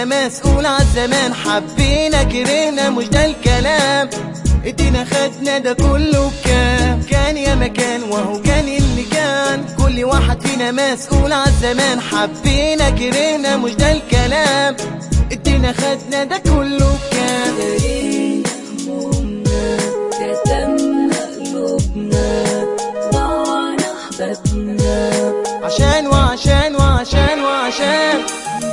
مسؤول عالزمان حبينا كرهنا مش ده الكلام ادينا خدنا ده كله بكام كان يا مكان وهو كان اللي كان كل واحد فينا مسؤول عالزمان حبينا كرهنا مش ده الكلام ادينا خدنا ده كله بكام دارينا همومنا كتمنا قلوبنا ضاعنا احبابنا عشان وعشان وعشان وعشان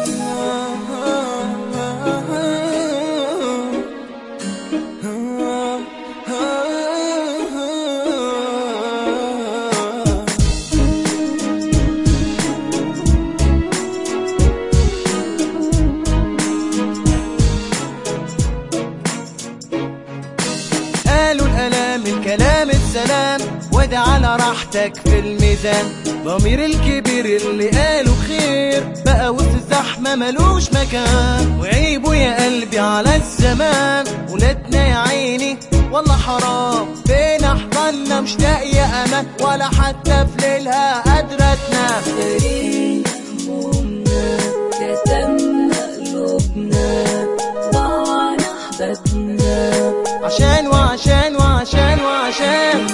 قالوا الألام الكلام السلام وده على راحتك في الميزان ضمير الكبير اللي قالوا خير بقى وسط الزحمة ملوش مكان وعيبه يا قلبي على الزمان ولادنا يا عيني والله حرام فين احضاننا مشتاق يا امان ولا حتى في ليلها قادرة تنام دارينا همومنا كتمنا قلوبنا ضاعنا احبابنا عشان وعشان وعشان وعشان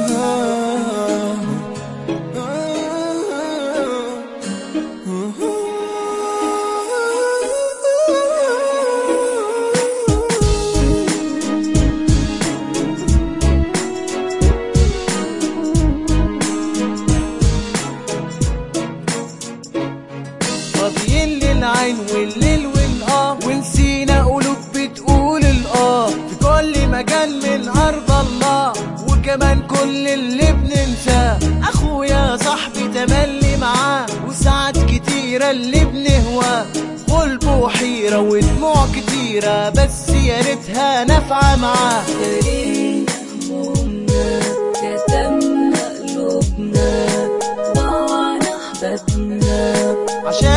فاضيين للعين والليل والاه ونسينا قلوب بتقول الاه في كل مكان من ارض الله وكمان كل اللي بننساه اخويا صاحبي تملي معاه وساعات كتيرة اللي بنهواه قلب وحيرة ودموع كتيرة بس يا ريتها نافعة معاه دارينا همومنا كتمنا قلوبنا ضاعنا احبابنا عشان